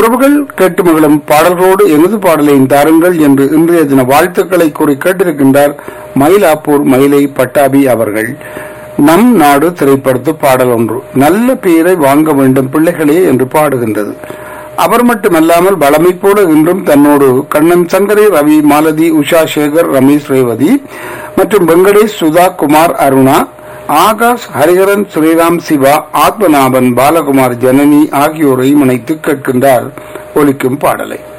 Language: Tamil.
உறவுகள் கேட்டு மகளும் பாடல்களோடு எனது பாடலையும் தாருங்கள் என்று இன்றைய தின வாழ்த்துக்களை கூறி கேட்டிருக்கின்றார் மயிலாப்பூர் மயிலை பட்டாபி அவர்கள் நம் நாடு திரைப்படத்து பாடல் ஒன்று நல்ல பெயரை வாங்க வேண்டும் பிள்ளைகளே என்று பாடுகின்றது அவர் மட்டுமல்லாமல் பலமை போல இன்றும் தன்னோடு கண்ணன் சங்கரை ரவி மாலதி உஷா சேகர் ரமேஷ் ரேவதி மற்றும் வெங்கடேஷ் சுதா குமார் அருணா ஆகாஷ் ஹரிஹரன் ஸ்ரீராம் சிவா ஆத்மநாபன் பாலகுமார் ஜனனி ஆகியோரை இணைத்து கேட்கின்றார் ஒலிக்கும் பாடலை